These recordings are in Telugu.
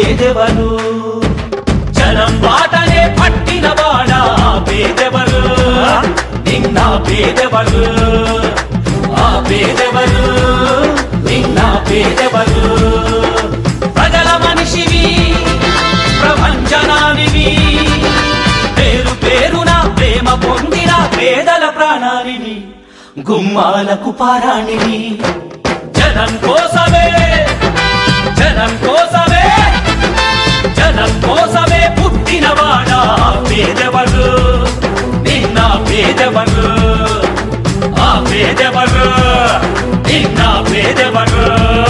పేదెవరు జనం బాటనే పట్టిన వాడా ఆ పేదెవరు నిన్న పేదెవరు ఆ పేదెవరు నిన్న పేదెవరు ప్రజల మనిషివి ప్రపంచనానివి పేరు పేరున ప్రేమ పొందిన పేదల ప్రాణానివి గుమ్మాలకు పారాణివి జనం కోసమే జనం కోసమే జనం కోసమే పుట్టినవాడా పేదవరు నిన్న పేదవరు ఆ పేదవరు నిన్న పేదవరు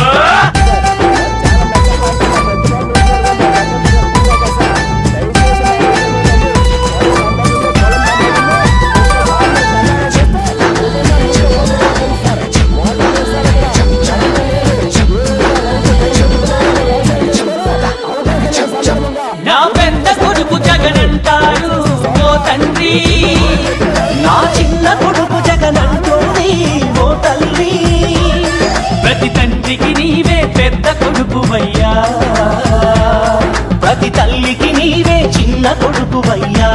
నా పెద్ద కొడుకు జగనంటాడు ఓ తండ్రి నా చిన్న కొడుకు జగనంటోంది ఓ తల్లి ప్రతి తండ్రికి నీవే పెద్ద కొడుకువయ్యా ప్రతి తల్లికి నీవే చిన్న కొడుకువయ్యా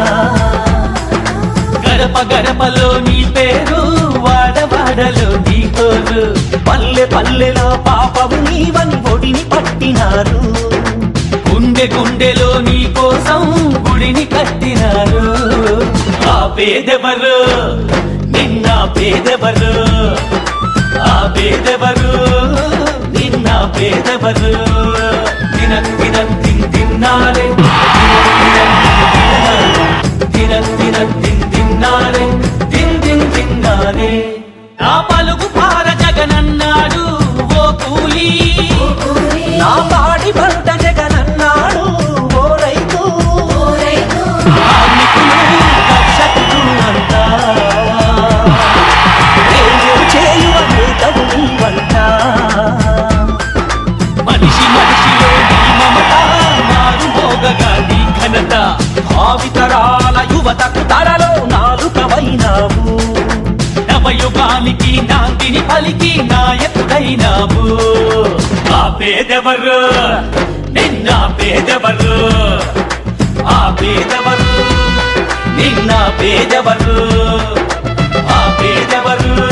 గడప గడపలో నీ పేరు వాడవాడలో నీ తోరు పల్లె పల్లెలో పాపము నీవని ఒడిని పట్టినారు గుండె గుండెలో నీ కోసం గుడిని కట్టినారు ఆ పేదెవరు నిన్న పేదెవరు ఆ పేదెవరు నిన్న పేదెవరు దిన దిన తిన్ తిన్నారే దిన దిన తిన్ తిన్నారే తిన్ తిన్ తిన్నారే నా పలుకు పార జగనన్నాడు ఓ కూలీ నా పాడి పంట జగనన్నాడు ఓ రైతు కార్మికులు కర్షకులు అంతా రేవు చేయువ నేతవు నీవంట మనిషి మనిషిలో నీ మమత మారు మోగగా నీ ఘనత భావితరాల యువతకు తరలో నాలుకవైనావు నవయుగానికి నాందిని పలికి నాయకుడైనావు ఆ పేదెవరు నిన్న పేదెవరు ఆ పేదెవరు నిన్న పేదెవరు ఆ పేదెవరు